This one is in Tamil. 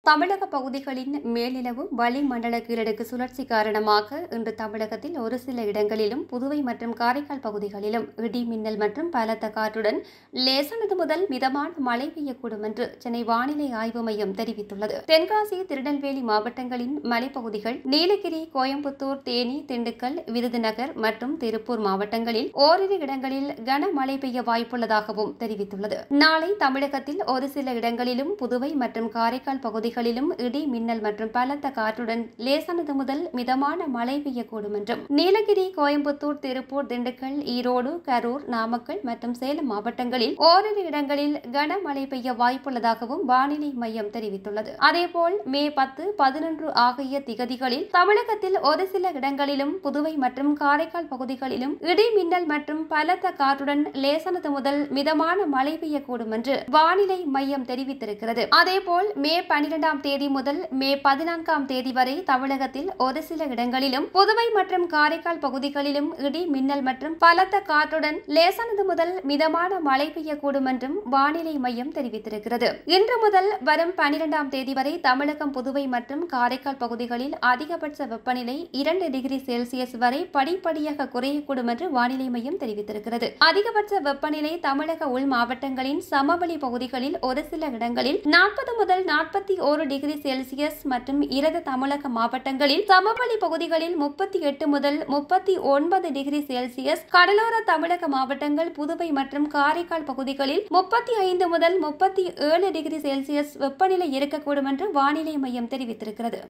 தமிழக பகுதிகளின் மேலிலவு வளிமண்டல கீழடுக்கு சுழற்சி காரணமாக இன்று தமிழகத்தில் ஒரு சில இடங்களிலும் புதுவை மற்றும் காரைக்கால் பகுதிகளிலும் இடி மின்னல் மற்றும் பலத்த காற்றுடன் லேசானது முதல் மிதமான மழை பெய்யக்கூடும் என்று சென்னை வானிலை ஆய்வு மையம் தெரிவித்துள்ளது தென்காசி திருநெல்வேலி மாவட்டங்களின் மலைப்பகுதிகள் நீலகிரி கோயம்புத்தூர் தேனி திண்டுக்கல் விருதுநகர் மற்றும் திருப்பூர் மாவட்டங்களில் ஓரிரு இடங்களில் கனமழை பெய்ய வாய்ப்புள்ளதாகவும் தெரிவித்துள்ளது நாளை தமிழகத்தில் ஒரு சில இடங்களிலும் புதுவை மற்றும் காரைக்கால் பகுதிகளிலும் இடி மின்னல் மற்றும் பலத்த காற்றுடன் லேசானது முதல் மிதமான மழை பெய்யக்கூடும் என்றும் நீலகிரி கோயம்புத்தூர் திருப்பூர் திண்டுக்கல் ஈரோடு கரூர் நாமக்கல் மற்றும் சேலம் மாவட்டங்களில் ஓரிரு இடங்களில் கனமழை பெய்ய வாய்ப்புள்ளதாகவும் வானிலை மையம் தெரிவித்துள்ளது அதேபோல் மே பத்து பதினொன்று ஆகிய திகதிகளில் தமிழகத்தில் ஒரு சில இடங்களிலும் புதுவை மற்றும் காரைக்கால் பகுதிகளிலும் இடி மின்னல் மற்றும் பலத்த காற்றுடன் லேசானது முதல் மிதமான மழை பெய்யக்கூடும் என்று வானிலை மையம் தெரிவித்திருக்கிறது அதேபோல் மே பனிரெண்டாம் தேதி முதல் மே பதினான்காம் தேதி வரை தமிழகத்தில் ஒரு சில இடங்களிலும் புதுவை மற்றும் காரைக்கால் பகுதிகளிலும் இடி மின்னல் மற்றும் பலத்த காற்றுடன் லேசானது முதல் மிதமான மழை பெய்யக்கூடும் என்றும் வானிலை மையம் தெரிவித்திருக்கிறது இன்று முதல் வரும் பனிரெண்டாம் தேதி வரை தமிழகம் புதுவை மற்றும் காரைக்கால் பகுதிகளில் அதிகபட்ச வெப்பநிலை இரண்டு டிகிரி செல்சியஸ் வரை படிப்படியாக குறையக்கூடும் என்று வானிலை மையம் தெரிவித்திருக்கிறது அதிகபட்ச வெப்பநிலை தமிழக உள் மாவட்டங்களின் சமவெளி பகுதிகளில் ஒரு சில இடங்களில் நாற்பது முதல் நாற்பத்தி ஒரு டிகிரி செல்சியஸ் மற்றும் இரத தமிழக மாவட்டங்களில் சமவெளி பகுதிகளில் முப்பத்தி எட்டு முதல் முப்பத்தி ஒன்பது டிகிரி செல்சியஸ் கடலோர தமிழக மாவட்டங்கள் புதுவை மற்றும் காரைக்கால் பகுதிகளில் முப்பத்தி ஐந்து முதல் முப்பத்தி ஏழு டிகிரி செல்சியஸ் வெப்பநிலை இருக்கக்கூடும் என்று வானிலை மையம் தெரிவித்திருக்கிறது